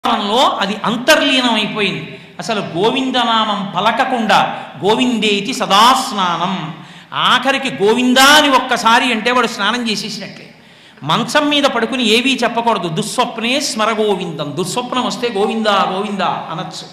నామంలో అది అంతర్లీనం అయిపోయింది అసలు గోవిందనామం పలకకుండా గోవిందేతి సదాస్నానం ఆఖరికి గోవిందా అని ఒక్కసారి అంటే వాడు స్నానం చేసేసినట్లే మంచం మీద పడుకుని ఏవీ చెప్పకూడదు దుస్వప్నే స్మర గోవిందం దుస్వప్నం వస్తే గోవిందా గోవిందా అనొచ్చు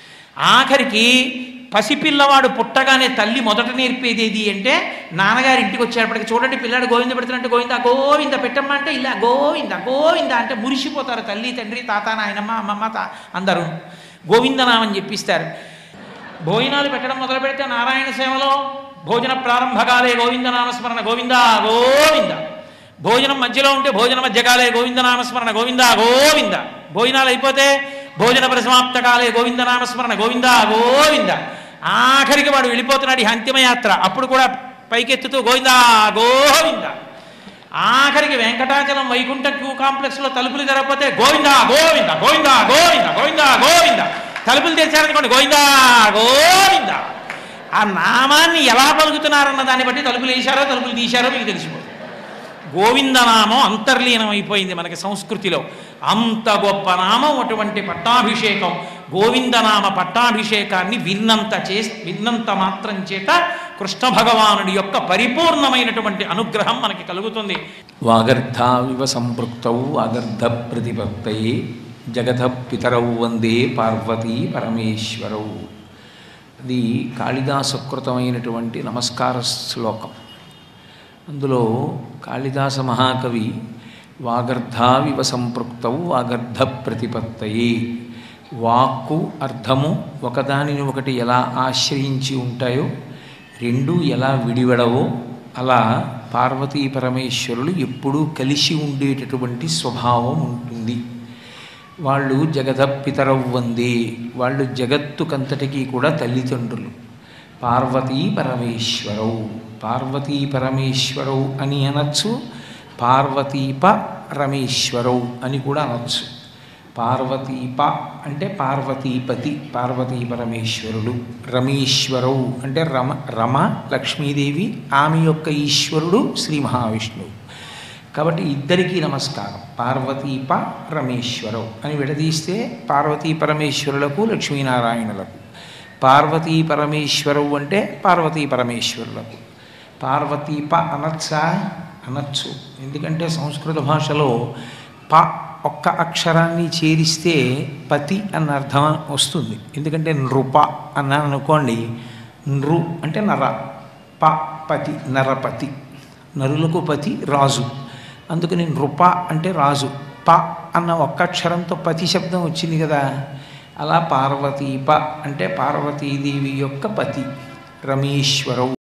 ఆఖరికి పసిపిల్లవాడు పుట్టగానే తల్లి మొదట నేర్పేది ఏది అంటే నాన్నగారి ఇంటికి వచ్చేటప్పటికి చూడండి పిల్లాడు గోవింద పెడుతున్నట్టు గోవింద గోవింద పెట్టమ్మా అంటే ఇలా గోవింద గోవింద అంటే మురిసిపోతారు తల్లి తండ్రి తాత నాయనమ్మ అమ్మమ్మ తా అందరూ గోవిందనామని చెప్పిస్తారు భోజనాలు పెట్టడం మొదలు పెడితే నారాయణ సేవలో భోజన ప్రారంభకాలే గోవిందనామస్మరణ గోవింద గోవింద భోజనం మధ్యలో ఉంటే భోజన మధ్యకాలే గోవిందనామస్మరణ గోవింద గోవింద భోజనాలు అయిపోతే భోజన పరిసమాప్తకాలే గోవిందనామస్మరణ గోవింద గోవింద ఆఖరికి వాడు వెళ్ళిపోతున్నాడు ఈ అంతిమయాత్ర అప్పుడు కూడా పైకెత్తుతూ గోవింద గోవింద ఆఖరికి వెంకటాచలం వైకుంఠ క్యూ కాంప్లెక్స్లో తలుపులు తెరకపోతే గోవింద గోవింద గోవింద గోవింద గోవింద గోవింద తలుపులు తెరిచారనుకోండి గోవింద గోవింద ఆ నామాన్ని ఎలా పలుకుతున్నారన్న దాన్ని బట్టి తలుపులు వేశారో తలుపులు తీశారో మీకు తెలిసిపోతుంది గోవిందనామం అంతర్లీనం అయిపోయింది మనకి సంస్కృతిలో అంత గొప్ప నామం అటువంటి పట్టాభిషేకం గోవిందనామ పట్టాభిషేకాన్ని విన్నంత చే విన్నంత మాత్రం చేత కృష్ణ భగవానుడి యొక్క పరిపూర్ణమైనటువంటి అనుగ్రహం మనకి కలుగుతుంది వాగర్ధావివ సంపృక్తౌ వాగర్ధ ప్రతిపత్తయే జగత పితరౌ వందే పార్వతీ పరమేశ్వరౌ అది కాళిదాసకృతమైనటువంటి నమస్కార శ్లోకం అందులో కాళిదాస మహాకవి వాగర్ధావివ సంపృక్తౌ వాగర్ధ ప్రతిపత్తయే వాక్కు అర్థము ఒకదానిని ఒకటి ఎలా ఆశ్రయించి ఉంటాయో రెండు ఎలా విడివడవో అలా పార్వతీ పరమేశ్వరులు ఎప్పుడూ కలిసి ఉండేటటువంటి స్వభావం ఉంటుంది వాళ్ళు జగదపితరవ్ వందే వాళ్ళు జగత్తుకంతటికీ కూడా తల్లిదండ్రులు పార్వతీ పరమేశ్వరౌ పార్వతీ పరమేశ్వరౌ అని అనొచ్చు పార్వతీప రమేశ్వరౌ అని కూడా అనొచ్చు పార్వతీప అంటే పార్వతీపతి పార్వతీ పరమేశ్వరుడు రమేశ్వరౌ అంటే రమ రమ లక్ష్మీదేవి ఆమె యొక్క ఈశ్వరుడు శ్రీ మహావిష్ణువు కాబట్టి ఇద్దరికీ నమస్కారం పార్వతీప రమేశ్వరవు అని విడదీస్తే పార్వతీ పరమేశ్వరులకు లక్ష్మీనారాయణులకు పార్వతీ పరమేశ్వరవు అంటే పార్వతీ పరమేశ్వరులకు పార్వతీప అనొచ్చా అనొచ్చు ఎందుకంటే సంస్కృత భాషలో ప ఒక్క అక్షరాన్ని చేరిస్తే పతి అన్న అర్థం వస్తుంది ఎందుకంటే నృప అన్నాను అనుకోండి నృ అంటే నర ప పతి నరపతి నరులకు పతి రాజు అందుకని నృప అంటే రాజు ప అన్న ఒక్క అక్షరంతో పతి శబ్దం వచ్చింది కదా అలా పార్వతీప అంటే పార్వతీదేవి యొక్క పతి రమేశ్వరవు